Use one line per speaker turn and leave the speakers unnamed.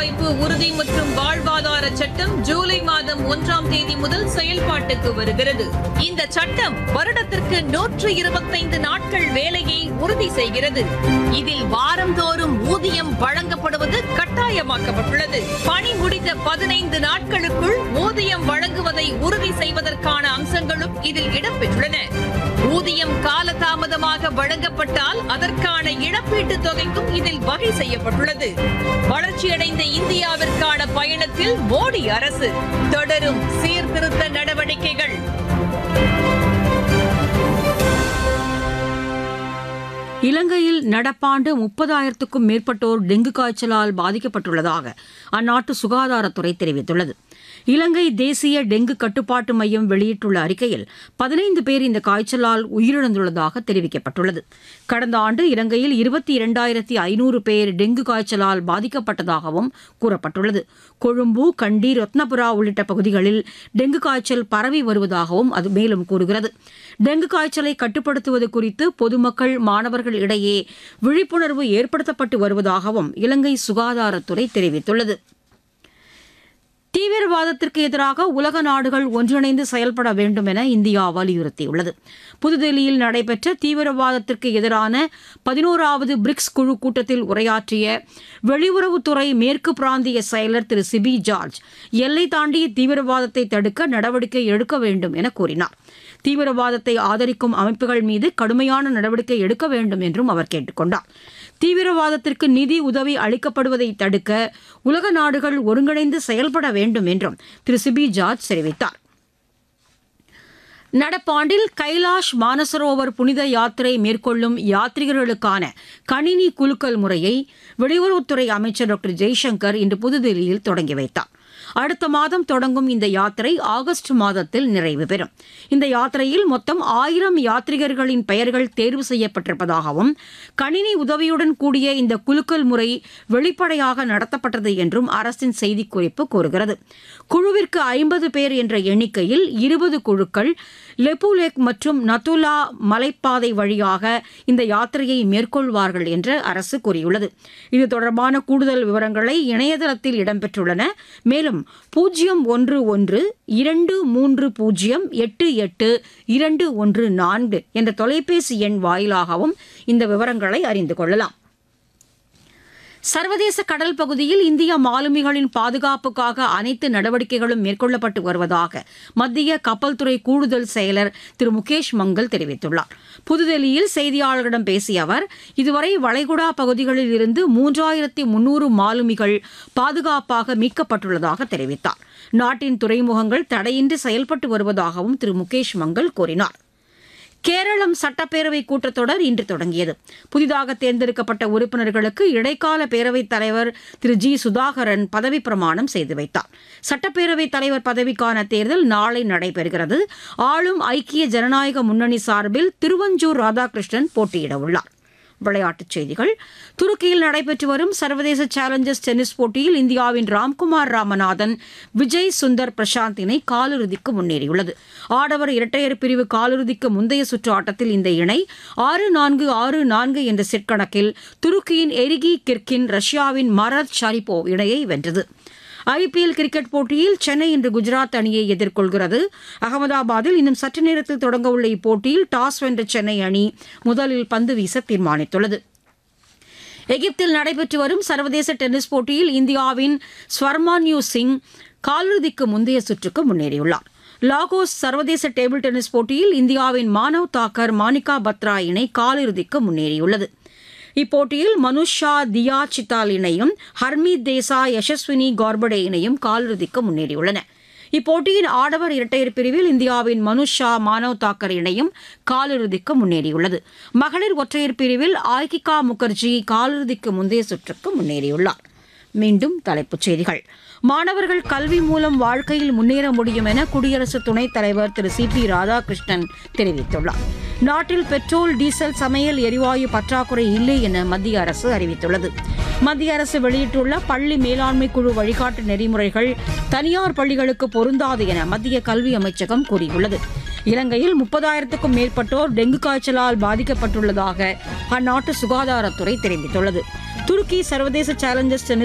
வேலைவாய்ப்பு உறுதி மற்றும் வாழ்வாதார சட்டம் ஜூலை மாதம் ஒன்றாம் தேதி முதல் செயல்பாட்டுக்கு வருகிறது இந்த சட்டம் வருடத்திற்கு நூற்று இருபத்தைந்து நாட்கள் வேலையை உறுதி செய்கிறது இதில் வாரந்தோறும் ஊதியம் வழங்கப்படுவது கட்டாயமாக்கப்பட்டுள்ளது பணி முடிந்த பதினைந்து நாட்களுக்குள் ஊதியம் வழங்குவதை உறுதி செய்வதற்கான அம்சங்களும் இதில் இடம்பெற்றுள்ளன ஊதியம் காலதாமதமாக வழங்கப்பட்டால் அதற்கான இழப்பீட்டுத் தொகைக்கும் இதில் வகை செய்யப்பட்டுள்ளது வளர்ச்சியடைந்த இந்தியாவிற்கான பயணத்தில் மோடி அரசு தொடரும் சீர்திருத்த நடவடிக்கைகள்
இலங்கையில் நடப்பாண்டு முப்பதாயிரத்துக்கும் மேற்பட்டோர் டெங்கு காய்ச்சலால் பாதிக்கப்பட்டுள்ளதாக அந்நாட்டு சுகாதாரத்துறை தெரிவித்துள்ளது இலங்கை தேசிய டெங்கு கட்டுப்பாட்டு மையம் வெளியிட்டுள்ள அறிக்கையில் பதினைந்து பேர் இந்த காய்ச்சலால் உயிரிழந்துள்ளதாக தெரிவிக்கப்பட்டுள்ளது கடந்த ஆண்டு இலங்கையில் இருபத்தி இரண்டாயிரத்தி ஐநூறு பேர் டெங்கு காய்ச்சலால் பாதிக்கப்பட்டதாகவும் கூறப்பட்டுள்ளது கொழும்பு கண்டி ரத்னபுரா உள்ளிட்ட பகுதிகளில் டெங்கு காய்ச்சல் பரவி வருவதாகவும் அது மேலும் கூறுகிறது டெங்கு காய்ச்சலை கட்டுப்படுத்துவது குறித்து பொதுமக்கள் மாணவர்கள் இடையே விழிப்புணர்வு ஏற்படுத்தப்பட்டு வருவதாகவும் இலங்கை சுகாதாரத்துறை தெரிவித்துள்ளது தீவிரவாதத்திற்கு எதிராக உலக நாடுகள் ஒன்றிணைந்து செயல்பட வேண்டும் என இந்தியா வலியுறுத்தியுள்ளது புதுதில்லியில் நடைபெற்ற தீவிரவாதத்திற்கு எதிரான பதினோராவது பிரிக்ஸ் குழு கூட்டத்தில் உரையாற்றிய வெளியுறவுத்துறை மேற்கு பிராந்திய செயலர் திரு சிபி ஜார்ஜ் எல்லை தாண்டிய தீவிரவாதத்தை தடுக்க நடவடிக்கை எடுக்க வேண்டும் என கூறினார் தீவிரவாதத்தை ஆதரிக்கும் அமைப்புகள் மீது கடுமையான நடவடிக்கை எடுக்க வேண்டும் என்றும் அவர் கேட்டுக் கொண்டார் தீவிரவாதத்திற்கு நிதி உதவி அளிக்கப்படுவதை தடுக்க உலக நாடுகள் ஒருங்கிணைந்து செயல்பட வேண்டும் என்றும் திரு சிபி ஜார்ஜ் தெரிவித்தார் நடப்பாண்டில் கைலாஷ் மானசரோவர் புனித யாத்திரை மேற்கொள்ளும் யாத்ரிகர்களுக்கான கணினி குலுக்கல் முறையை வெளியுறவுத்துறை அமைச்சர் டாக்டர் ஜெய்சங்கர் இன்று புதுதில்லியில் தொடங்கி வைத்தார் அடுத்த மாதம் தொடங்கும் இந்த யாத்திரை ஆகஸ்ட் மாதத்தில் நிறைவு பெறும் இந்த யாத்திரையில் மொத்தம் ஆயிரம் யாத்ரிகர்களின் பெயர்கள் தேர்வு செய்யப்பட்டிருப்பதாகவும் கணினி உதவியுடன் கூடிய இந்த குலுக்கல் முறை வெளிப்படையாக நடத்தப்பட்டது என்றும் அரசின் செய்திக்குறிப்பு கூறுகிறது குழுவிற்கு ஐம்பது பேர் என்ற எண்ணிக்கையில் இருபது குழுக்கள் லெப்புலேக் மற்றும் நத்துலா மலைப்பாதை வழியாக இந்த யாத்திரையை மேற்கொள்வார்கள் என்று அரசு கூறியுள்ளது இது தொடர்பான கூடுதல் விவரங்களை இணையதளத்தில் இடம்பெற்றுள்ளன மேலும் பூஜ்ஜியம் ஒன்று ஒன்று இரண்டு மூன்று பூஜ்ஜியம் எட்டு எட்டு இரண்டு ஒன்று நான்கு என்ற தொலைபேசி எண் வாயிலாகவும் இந்த விவரங்களை அறிந்து கொள்ளலாம் சர்வதேச கடல் பகுதியில் இந்திய மாலுமிகளின் பாதுகாப்புக்காக அனைத்து நடவடிக்கைகளும் மேற்கொள்ளப்பட்டு வருவதாக மத்திய கப்பல் துறை கூடுதல் செயலர் திரு முகேஷ் மங்கல் தெரிவித்துள்ளார் புதுதில்லியில் செய்தியாளர்களிடம் பேசிய அவர் இதுவரை வளைகுடா பகுதிகளில் இருந்து மூன்றாயிரத்தி முன்னூறு மாலுமிகள் பாதுகாப்பாக மீட்கப்பட்டுள்ளதாக தெரிவித்தார் நாட்டின் துறைமுகங்கள் தடையின்றி செயல்பட்டு வருவதாகவும் திரு முகேஷ் மங்கல் கூறினார் கேரளம் சட்டப்பேரவை கூட்டத்தொடர் இன்று தொடங்கியது புதிதாக தேர்ந்தெடுக்கப்பட்ட உறுப்பினர்களுக்கு இடைக்கால பேரவைத் தலைவர் திரு ஜி சுதாகரன் பதவி பிரமாணம் செய்து வைத்தார் சட்டப்பேரவைத் தலைவர் பதவிக்கான தேர்தல் நாளை நடைபெறுகிறது ஆளும் ஐக்கிய ஜனநாயக முன்னணி சார்பில் திருவஞ்சூர் ராதாகிருஷ்ணன் போட்டியிட உள்ளார் விளையாட்டுச் செய்திகள் துருக்கியில் நடைபெற்று வரும் சர்வதேச சேலஞ்சர்ஸ் டென்னிஸ் போட்டியில் இந்தியாவின் ராம்குமார் ராமநாதன் விஜய் சுந்தர் பிரசாந்த் இணை காலிறுதிக்கு முன்னேறியுள்ளது ஆடவர் இரட்டையர் பிரிவு காலிறுதிக்கு முந்தைய சுற்று ஆட்டத்தில் இந்த இணை ஆறு நான்கு ஆறு நான்கு என்ற செட் கணக்கில் துருக்கியின் எரிகி கிர்கின் ரஷ்யாவின் மரத் ஷரிப்போ இணையை வென்றது ஐபிஎல் கிரிக்கெட் போட்டியில் சென்னை இன்று குஜராத் அணியை எதிர்கொள்கிறது அகமதாபாத்தில் இன்னும் சற்று நேரத்தில் தொடங்கவுள்ள இப்போட்டியில் டாஸ் வென்ற சென்னை அணி முதலில் பந்து வீச தீர்மானித்துள்ளது எகிப்தில் நடைபெற்று வரும் சர்வதேச டென்னிஸ் போட்டியில் இந்தியாவின் ஸ்வர்மான்யூ சிங் காலிறுதிக்கு முந்தைய சுற்றுக்கு முன்னேறியுள்ளார் லாகோஸ் சர்வதேச டேபிள் டென்னிஸ் போட்டியில் இந்தியாவின் மானவ் தாக்கர் மானிகா பத்ரா இணை காலிறுதிக்கு முன்னேறியுள்ளது இப்போட்டியில் மனுஷா தியா சித்தால் இணையும் ஹர்மீத் தேசா யசஸ்வினி கார்படே இணையும் காலிறுதிக்கு முன்னேறியுள்ளன இப்போட்டியின் ஆடவர் இரட்டையர் பிரிவில் இந்தியாவின் மனுஷா மானவ் தாக்கர் இணையும் காலிறுதிக்கு முன்னேறியுள்ளது மகளிர் ஒற்றையர் பிரிவில் ஆய்கிகா முகர்ஜி காலிறுதிக்கு முந்தைய சுற்றுக்கு முன்னேறியுள்ளார் மீண்டும் தலைப்புச் செய்திகள் மாணவர்கள் கல்வி மூலம் வாழ்க்கையில் முன்னேற முடியும் என குடியரசு துணைத் தலைவர் திரு சி பி ராதாகிருஷ்ணன் தெரிவித்துள்ளார் நாட்டில் பெட்ரோல் டீசல் சமையல் எரிவாயு பற்றாக்குறை இல்லை என மத்திய அரசு அறிவித்துள்ளது மத்திய அரசு வெளியிட்டுள்ள பள்ளி மேலாண்மை குழு வழிகாட்டு நெறிமுறைகள் தனியார் பள்ளிகளுக்கு பொருந்தாது என மத்திய கல்வி அமைச்சகம் கூறியுள்ளது இலங்கையில் முப்பதாயிரத்துக்கும் மேற்பட்டோர் டெங்கு காய்ச்சலால் பாதிக்கப்பட்டுள்ளதாக அந்நாட்டு சுகாதாரத்துறை தெரிவித்துள்ளது துருக்கி சர்வதேச சேலஞ்சர்ஸ் டென்னிஸ்